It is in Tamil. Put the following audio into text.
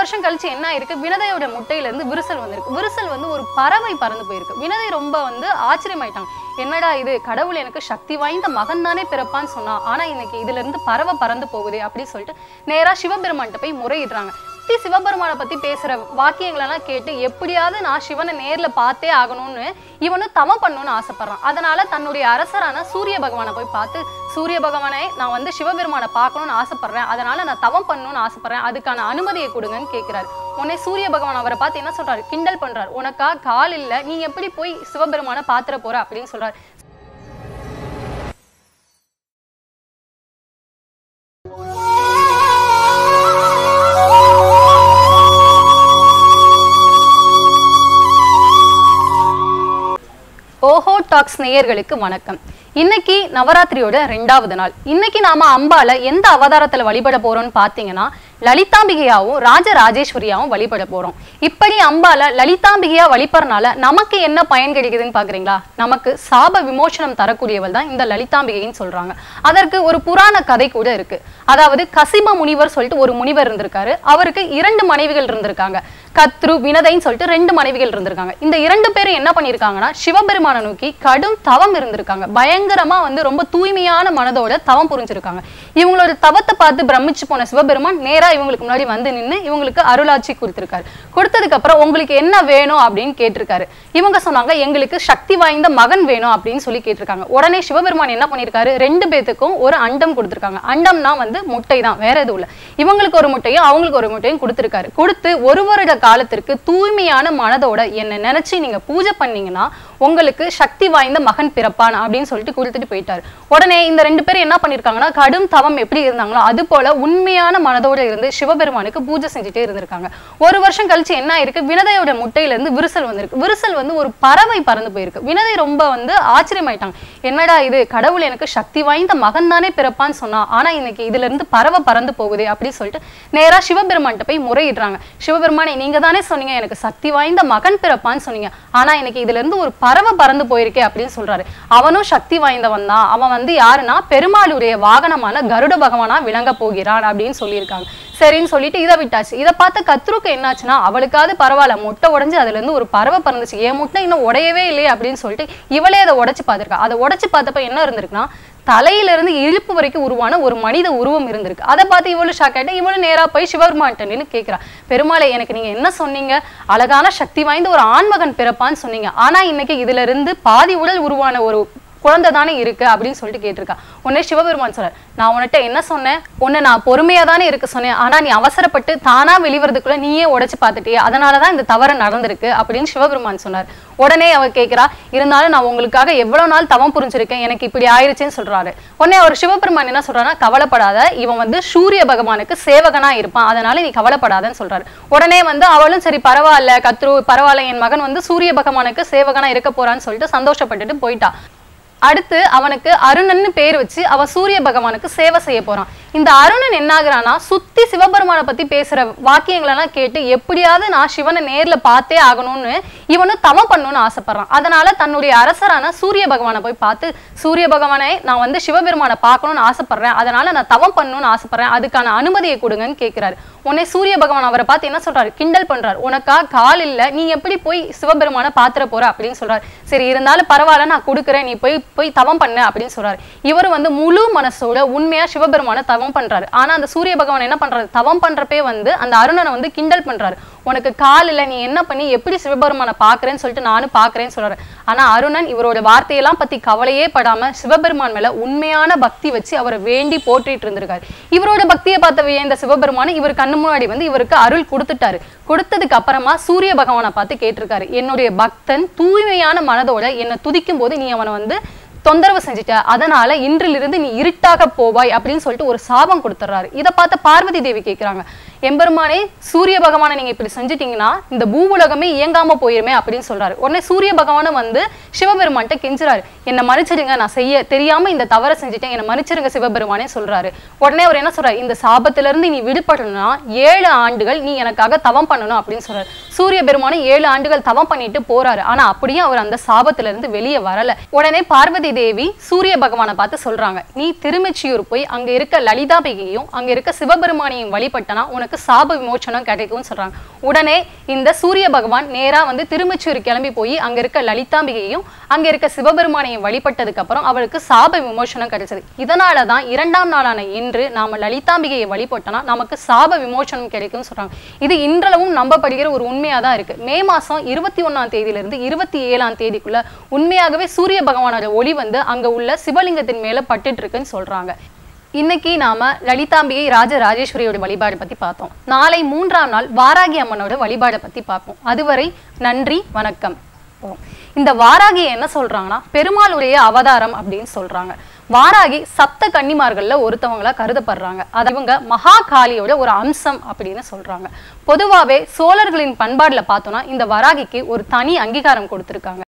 வருஷம் கழிச்சு என்ன ஆயிருக்கு வினதையோட முட்டையில இருந்து விரிசல் வந்திருக்கு விரிசல் வந்து ஒரு பறவை பறந்து போயிருக்கு வினதை ரொம்ப வந்து ஆச்சரியமாயிட்டாங்க என்னடா இது கடவுள் எனக்கு சக்தி வாய்ந்த மகன் தானே பிறப்பான்னு சொன்னா ஆனா இன்னைக்கு இதுல இருந்து பறவை பறந்து போகுதே அப்படின்னு சொல்லிட்டு நேரா சிவபெருமான்கிட்ட போய் முறையிடுறாங்க சுத்தி சிவபெருமானை பத்தி பேசுற வாக்கியங்களெல்லாம் கேட்டு எப்படியாவது நான் சிவனை நேர்ல பார்த்தே ஆகணும்னு இவனும் தவம் பண்ணணும்னு ஆசைப்படுறான் அதனால தன்னுடைய அரசரான சூரிய பகவானை போய் பார்த்து சூரிய பகவானை நான் வந்து சிவபெருமானை பார்க்கணும்னு ஆசைப்படுறேன் அதனால நான் தவம் பண்ணணும்னு ஆசைப்படுறேன் அதுக்கான அனுமதியை கொடுங்கன்னு கேட்கிறாரு உடனே சூரிய பகவான் அவரை பார்த்து என்ன சொல்றாரு கிண்டல் பண்றாரு உனக்கா கால் இல்ல நீ எப்படி போய் சிவபெருமானை பாத்துற போற அப்படின்னு சொல்றாரு ஓஹோ டாக்ஸ் நேயர்களுக்கு வணக்கம் இன்னைக்கு நவராத்திரியோட ரெண்டாவது நாள் இன்னைக்கு நாம அம்பால எந்த அவதாரத்துல வழிபட போறோம்னு பாத்தீங்கன்னா லலிதாம்பிகையாவும் ராஜராஜேஸ்வரியாவும் வழிபட போறோம் இப்படி அம்பால லலிதாம்பிகையா வழிபடுறனால நமக்கு என்ன பயன் கிடைக்குதுன்னு பாக்குறீங்களா நமக்கு சாப விமோசனம் தரக்கூடியவள் தான் இந்த லலிதாம்பிகைன்னு சொல்றாங்க அதற்கு ஒரு புராண கதை கூட இருக்கு அதாவது கசிம முனிவர் சொல்லிட்டு ஒரு முனிவர் இருந்திருக்காரு அவருக்கு இரண்டு மனைவிகள் இருந்திருக்காங்க கத்ரு வினதைன்னு சொல்லிட்டு ரெண்டு மனைவிகள் இருந்திருக்காங்க இந்த இரண்டு பேரும் என்ன பண்ணியிருக்காங்கன்னா சிவபெருமானை நோக்கி கடும் தவம் இருந்திருக்காங்க பயங்கரமா வந்து ரொம்ப தூய்மையான மனதோட தவம் புரிஞ்சிருக்காங்க இவங்களோட தவத்தை பார்த்து பிரமிச்சு போன சிவபெருமான் நேரா இவங்களுக்கு முன்னாடி வந்து நின்று இவங்களுக்கு அருளாட்சி கொடுத்திருக்காரு கொடுத்ததுக்கு அப்புறம் உங்களுக்கு என்ன வேணும் அப்படின்னு கேட்டிருக்காரு இவங்க சொன்னாங்க எங்களுக்கு சக்தி வாய்ந்த மகன் வேணும் அப்படின்னு சொல்லி கேட்டிருக்காங்க உடனே சிவபெருமான் என்ன பண்ணியிருக்காரு ரெண்டு பேத்துக்கும் ஒரு அண்டம் கொடுத்திருக்காங்க அண்டம்னா வந்து முட்டை தான் வேற எதுவும் இல்லை இவங்களுக்கு ஒரு முட்டையும் அவங்களுக்கு ஒரு முட்டையும் கொடுத்திருக்காரு கொடுத்து ஒரு வருட காலத்திற்கு தூய்மையான மனதோட என்ன நினைச்சு நீங்க பூஜை பண்ணீங்கன்னா உங்களுக்கு சக்தி வாய்ந்த மகன் பிறப்பான் அப்படின்னு சொல்லிட்டு கொடுத்துட்டு போயிட்டாரு உடனே இந்த ரெண்டு பேரும் என்ன பண்ணிருக்காங்கன்னா கடும் தவம் எப்படி இருந்தாங்களோ அது போல உண்மையான மனதோட இருந்து சிவபெருமானுக்கு பூஜை செஞ்சுட்டே இருந்திருக்காங்க ஒரு வருஷம் கழிச்சு என்ன ஆயிருக்கு வினதையோட முட்டையில இருந்து விரிசல் வந்திருக்கு விரிசல் வந்து ஒரு பறவை பறந்து போயிருக்கு வினதை ரொம்ப வந்து ஆச்சரியமாயிட்டாங்க என்னடா இது கடவுள் எனக்கு சக்தி வாய்ந்த மகன் தானே பிறப்பான்னு சொன்னா ஆனா இன்னைக்கு இதுல இருந்து பறவை பறந்து போகுதே அப்படின்னு சொல்லிட்டு நேரா சிவபெருமான்கிட்ட போய் முறையிடுறாங்க சிவபெருமானே நீங்க தானே சொன்னீங்க எனக்கு சக்தி வாய்ந்த மகன் பிறப்பான்னு சொன்னீங்க ஆனா இன்னைக்கு இதுல இருந்து ஒரு பறவை பறந்து போயிருக்கே அப்படின்னு சொல்றாரு அவனும் சக்தி வாய்ந்தவன் தான் அவன் வந்து யாருன்னா பெருமாளுடைய வாகனமான கருட பகவானா விளங்க போகிறான் அப்படின்னு சொல்லியிருக்காங்க சரின்னு சொல்லிட்டு இதை விட்டாச்சு இதை பார்த்த கத்ருக்கு என்னாச்சுன்னா அவளுக்காவது பரவாயில்ல முட்டை உடைஞ்சு அதுல இருந்து ஒரு பறவை பறந்துச்சு என் முட்டை இன்னும் உடையவே இல்லையே அப்படின்னு சொல்லிட்டு இவளே அதை உடைச்சு பார்த்திருக்கா அதை உடைச்சு பார்த்தப்ப என்ன இருந்திருக்குன்னா தலையிலிருந்து இழுப்பு வரைக்கும் உருவான ஒரு மனித உருவம் இருந்திருக்கு அதை பார்த்து இவ்வளவு ஷாக் ஆயிட்டு இவ்வளவு நேரா போய் சிவபெருமான்ட்ட நின்னு கேட்கிறா பெருமாளே எனக்கு நீங்க என்ன சொன்னீங்க அழகான சக்தி வாய்ந்த ஒரு ஆண்மகன் பிறப்பான்னு சொன்னீங்க ஆனா இன்னைக்கு இதுல இருந்து பாதி உடல் உருவான ஒரு குழந்தை தானே இருக்கு அப்படின்னு சொல்லிட்டு கேட்டிருக்கா உடனே சிவபெருமான் சொல்றார் நான் உன்கிட்ட என்ன சொன்னேன் உன்னை நான் பொறுமையா தானே இருக்க சொன்னேன் ஆனா நீ அவசரப்பட்டு தானா வெளிவரதுக்குள்ள நீயே உடைச்சு பார்த்துட்டியே அதனாலதான் இந்த தவறு நடந்திருக்கு அப்படின்னு சிவபெருமான் சொன்னார் உடனே அவ கேட்கிறா இருந்தாலும் நான் உங்களுக்காக எவ்வளவு நாள் தவம் புரிஞ்சிருக்கேன் எனக்கு இப்படி ஆயிருச்சுன்னு சொல்றாரு உடனே அவர் சிவபெருமான் என்ன சொல்றாருன்னா கவலைப்படாத இவன் வந்து சூரிய பகவானுக்கு சேவகனா இருப்பான் அதனால நீ கவலைப்படாதன்னு சொல்றாரு உடனே வந்து அவளும் சரி பரவாயில்ல கத்ரு பரவாயில்ல என் மகன் வந்து சூரிய பகவானுக்கு சேவகனா இருக்க போறான்னு சொல்லிட்டு சந்தோஷப்பட்டுட்டு போயிட்டா அடுத்து அவனுக்கு அருணன்னு பேர் வச்சு அவன் சூரிய பகவானுக்கு சேவை செய்ய போறான் இந்த அருணன் என்ன ஆகுறான்னா சுத்தி சிவபெருமானை பத்தி பேசுற வாக்கியங்களெல்லாம் கேட்டு எப்படியாவது நான் சிவனை நேர்ல பார்த்தே ஆகணும்னு இவனும் தவம் பண்ணணும்னு ஆசைப்படுறான் அதனால தன்னுடைய அரசரான சூரிய பகவானை போய் பார்த்து சூரிய பகவானை நான் வந்து சிவபெருமானை பார்க்கணும்னு ஆசைப்படுறேன் அதனால நான் தவம் பண்ணணும்னு ஆசைப்படுறேன் அதுக்கான அனுமதியை கொடுங்கன்னு கேட்கிறாரு உடனே சூரிய பகவான் அவரை பார்த்து என்ன சொல்றாரு கிண்டல் பண்றாரு உனக்கா கால் இல்ல நீ எப்படி போய் சிவபெருமானை பாத்துற போற அப்படின்னு சொல்றாரு சரி இருந்தாலும் பரவாயில்ல நான் கொடுக்குறேன் நீ போய் போய் தவம் பண்ணு அப்படின்னு சொல்றாரு இவர் வந்து முழு மனசோட உண்மையா சிவபெருமானை தவம் பண்றாரு ஆனா அந்த சூரிய பகவான் என்ன பண்றாரு தவம் பண்றப்பே வந்து அந்த அருணனை வந்து கிண்டல் பண்றாரு உனக்கு கால் இல்ல நீ என்ன பண்ணி எப்படி சிவபெருமானை பாக்குறேன்னு சொல்லிட்டு நானும் பாக்குறேன்னு சொல்றாரு ஆனா அருணன் இவரோட வார்த்தையெல்லாம் பத்தி கவலையே படாம சிவபெருமான் மேல உண்மையான பக்தி வச்சு அவரை வேண்டி போற்றிட்டு இருந்திருக்காரு இவரோட பக்தியை பார்த்த வியந்த சிவபெருமான் இவர் கண்ணு முன்னாடி வந்து இவருக்கு அருள் கொடுத்துட்டாரு கொடுத்ததுக்கு அப்புறமா சூரிய பகவானை பார்த்து கேட்டிருக்காரு என்னுடைய பக்தன் தூய்மையான மனதோட என்னை துதிக்கும் போது நீ அவனை வந்து தொந்தரவு செஞ்சுட்ட அதனால இன்றிலிருந்து நீ இருட்டாக போவாய் அப்படின்னு சொல்லிட்டு ஒரு சாபம் கொடுத்துட்றாரு இதை பார்த்த பார்வதி தேவி கேட்குறாங்க எம்பெருமானே சூரிய பகவானை நீங்க இப்படி செஞ்சிட்டீங்கன்னா இந்த பூவுலகமே இயங்காம போயிருமே அப்படின்னு சொல்றாரு உடனே சூரிய பகவானும் வந்து சிவபெருமான்கிட்ட கெஞ்சுறாரு என்னை மன்னிச்சிடுங்க நான் செய்ய தெரியாம இந்த தவறை செஞ்சுட்டேன் என்னை மன்னிச்சிருங்க சிவபெருமானே சொல்றாரு உடனே அவர் என்ன சொல்றாரு இந்த சாபத்துல இருந்து நீ விடுபடணும்னா ஏழு ஆண்டுகள் நீ எனக்காக தவம் பண்ணணும் அப்படின்னு சொல்றாரு சூரிய பெருமானும் ஏழு ஆண்டுகள் தவம் பண்ணிட்டு போறாரு ஆனா அப்படியே அவர் அந்த சாபத்துல இருந்து வெளியே வரல உடனே பார்வதி தேவி சூரிய பகவானை பார்த்து சொல்றாங்க நீ திருமெச்சியூர் போய் அங்க இருக்க லலிதாபிகையும் அங்க இருக்க சிவபெருமானையும் வழிபட்டனா உனக்கு அவனுக்கு சாப விமோச்சனம் கிடைக்கும்னு சொல்றாங்க உடனே இந்த சூரிய பகவான் நேரா வந்து திருமச்சூர் கிளம்பி போய் அங்க இருக்க லலிதாம்பிகையும் அங்க இருக்க சிவபெருமானையும் வழிபட்டதுக்கு அப்புறம் அவளுக்கு சாப விமோச்சனம் கிடைச்சது இதனால தான் இரண்டாம் நாளான இன்று நாம லலிதாம்பிகையை வழிபட்டோம்னா நமக்கு சாப விமோச்சனம் கிடைக்கும்னு சொல்றாங்க இது இன்றளவும் நம்பப்படுகிற ஒரு உண்மையா தான் இருக்கு மே மாசம் இருபத்தி ஒண்ணாம் தேதியில இருந்து இருபத்தி ஏழாம் தேதிக்குள்ள உண்மையாகவே சூரிய பகவானோட ஒளி வந்து அங்க உள்ள சிவலிங்கத்தின் மேல பட்டுட்டு இருக்குன்னு சொல்றாங்க இன்னைக்கு நாம லலிதாம்பிகை ராஜ ராஜேஸ்வரியோட வழிபாடு பத்தி பார்த்தோம் நாளை மூன்றாம் நாள் வாராகி அம்மனோட வழிபாடை பத்தி பார்ப்போம் அதுவரை நன்றி வணக்கம் ஓம். இந்த வாராகியை என்ன சொல்றாங்கன்னா பெருமாளுடைய அவதாரம் அப்படின்னு சொல்றாங்க வாராகி சப்த கன்னிமார்கள்ல ஒருத்தவங்களா கருதப்படுறாங்க அது இவங்க மகா காளியோட ஒரு அம்சம் அப்படின்னு சொல்றாங்க பொதுவாவே சோழர்களின் பண்பாடுல பார்த்தோம்னா இந்த வராகிக்கு ஒரு தனி அங்கீகாரம் கொடுத்திருக்காங்க